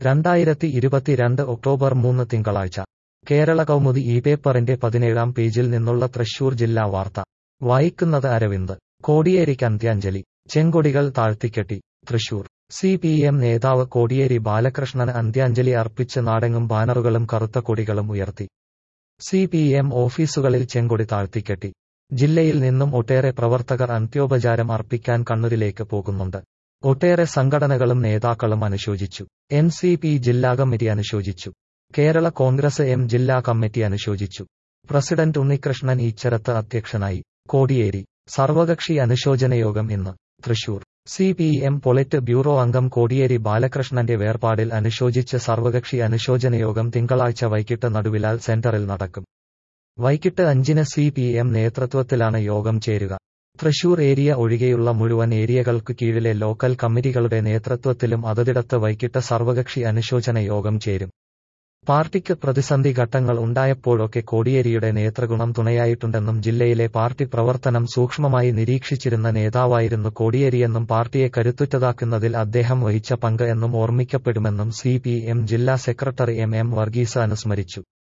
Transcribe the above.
രണ്ടായിരത്തി ഇരുപത്തിരണ്ട് ഒക്ടോബർ മൂന്ന് തിങ്കളാഴ്ച കേരള കൗമുദി ഈ പേപ്പറിന്റെ പതിനേഴാം പേജിൽ നിന്നുള്ള തൃശൂർ ജില്ലാ വാർത്ത വായിക്കുന്നത് അരവിന്ദ് കോടിയേരിക്ക് അന്ത്യാഞ്ജലി ചെങ്കൊടികൾ താഴ്ത്തിക്കെട്ടി തൃശൂർ സി പി എം നേതാവ് കോടിയേരി ബാലകൃഷ്ണന് അന്ത്യാഞ്ജലി അർപ്പിച്ച് നാടെങ്ങും ബാനറുകളും കറുത്ത കൊടികളും ഉയർത്തി സി പി എം ഓഫീസുകളിൽ ചെങ്കൊടി താഴ്ത്തിക്കെട്ടി ജില്ലയിൽ നിന്നും ഒട്ടേറെ പ്രവർത്തകർ അന്ത്യോപചാരം അർപ്പിക്കാൻ കണ്ണൂരിലേക്ക് പോകുന്നുണ്ട് ഒട്ടേറെ സംഘടനകളും നേതാക്കളും അനുശോചിച്ചു എൻ സി പി ജില്ലാ കമ്മിറ്റി അനുശോചിച്ചു കേരള കോൺഗ്രസ് എം ജില്ലാ കമ്മിറ്റി അനുശോചിച്ചു പ്രസിഡന്റ് ഉണ്ണികൃഷ്ണൻ ഈച്ചരത്ത് അധ്യക്ഷനായി കോടിയേരി സർവകക്ഷി അനുശോചന യോഗം ഇന്ന് Thrissur C P M polit bureau അംഗം കോടിയേരി ബാലകൃഷ്ണന്റെ വേർപാടിൽ അനുശോചിച്ച് സർവകക്ഷി അനുശോചന യോഗം തിങ്കളാഴ്ച വൈകിട്ട് നടുവിലാൽ സെന്ററിൽ നടക്കും വൈകിട്ട് അഞ്ചിന് സി പി എം നേതൃത്വത്തിലാണ് യോഗം ചേരുക തൃശൂർ ഏരിയ ഒഴികെയുള്ള മുഴുവൻ ഏരിയകൾക്കു കീഴിലെ ലോക്കൽ കമ്മിറ്റികളുടെ നേതൃത്വത്തിലും അതതിടത്ത് വൈകിട്ട് സർവകക്ഷി അനുശോചന യോഗം ചേരും പാർട്ടിക്ക് പ്രതിസന്ധി ഘട്ടങ്ങൾ ഉണ്ടായപ്പോഴൊക്കെ കോടിയേരിയുടെ നേതൃഗുണം തുണയായിട്ടുണ്ടെന്നും ജില്ലയിലെ പാർട്ടി പ്രവർത്തനം സൂക്ഷ്മമായി നിരീക്ഷിച്ചിരുന്ന നേതാവായിരുന്നു കോടിയേരിയെന്നും പാർട്ടിയെ കരുത്തുറ്റതാക്കുന്നതിൽ അദ്ദേഹം വഹിച്ച പങ്ക് എന്നും ഓർമ്മിക്കപ്പെടുമെന്നും സി ജില്ലാ സെക്രട്ടറി എം എം വർഗീസ് അനുസ്മരിച്ചു